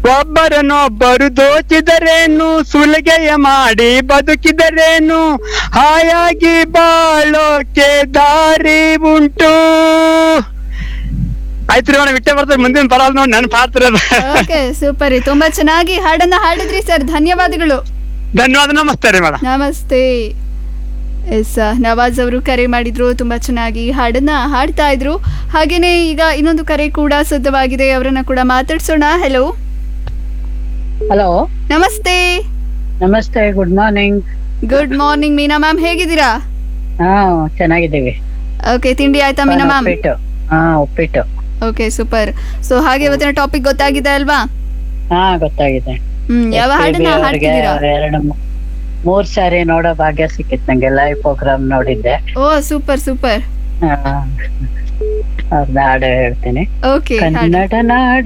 ಒಬ್ಬರನ್ನೊಬ್ಬರು ದೋಚಿದರೇನು ಸುಲಿಗೆಯ ಮಾಡಿ ಬದುಕಿದರೇನು ಹಾಯಾಗಿ ಬಾಳೋಕೆ ದಾರಿ ಉಂಟು ಆಯ್ತು ರೀ ಮೇಡಮ್ ಇಟ್ಟೆ ಬರ್ತಾರೆ ಮುಂದಿನ ಬರಲ್ಲ ನೋಡಿ ನನ್ನ ಪಾತ್ರ ಅದು. ಓಕೆ ಸೂಪರ್ ರೀ ತುಂಬಾ ಚೆನ್ನಾಗಿ ಹಾಡನ್ನ ಹಾಡಿದ್ರಿ ಸರ್ ಧನ್ಯವಾದಗಳು ಧನ್ಯವಾದ ನಮಸ್ತೆ ರೀ ಮೇಡಮ್ ನಮಸ್ತೆ ಎಸ್ ನವಾಜ್ ಅವರು ಕರೆ ಮಾಡಿದ್ರು ತುಂಬಾ ಚೆನ್ನಾಗಿ ಹಾಡನ್ನ ಹಾಡ್ತಾ ಇದ್ರು ಹಾಗೇನೆ ಈಗ ಇನ್ನೊಂದು ಕರೆ ಕೂಡ ಸಿದ್ಧವಾಗಿದೆ ಅವರನ್ನ ಕೂಡ ಮಾತಾಡ್ಸೋಣ ಹೆಲೋ ಹಲೋ ನಮಸ್ತೆ ನಮಸ್ತೆ good morning good morning Meena ma'am ಹೇಗಿದ್ದೀರಾ ಹಾ ಚೆನ್ನಾಗಿದ್ದೀವಿ ಓಕೆ ತಿಂಡಿ ಆಯ್ತಾ ಮೀನಾ ಮ್ಯಾಮ್ ಉಪ್ಪಿಟ್ಟು ಹಾ ಉಪ್ಪಿಟ್ಟು ಓಕೆ ಸೂಪರ್ ಸೊ ಹಾಗೆ ಇವತ್ತಿನ ಟಾಪಿಕ್ ಗೊತ್ತಾಗಿದೆ ಅಲ್ವಾ ಹಾ ಗೊತ್ತಾಗಿದೆ ಹ್ಮ್ ಯಾವ SPB ಹಾಡನ್ನ ಅವ್ರಿಗೆ ಹಾಡ್ತಿದ್ದೀರಾ ಎರಡು ಮೂ- ಮೂರ್ ಸಾರಿ ನೋಡೋ ಭಾಗ್ಯ ಸಿಕ್ಕಿತ್ ನಂಗೆ ಲೈವ್ ಪ್ರೋಗ್ರಾಮ್ ನೋಡಿದ್ದೆ ಓ ಸೂಪರ್ ಸೂಪರ್ ಆ, ಅವ್ರ್ದ್ ಹಾಡು ಹೇಳ್ತೀನಿ ಓಕೆ ಹಾಡಿ ಕನ್ನಡ ನಾಡು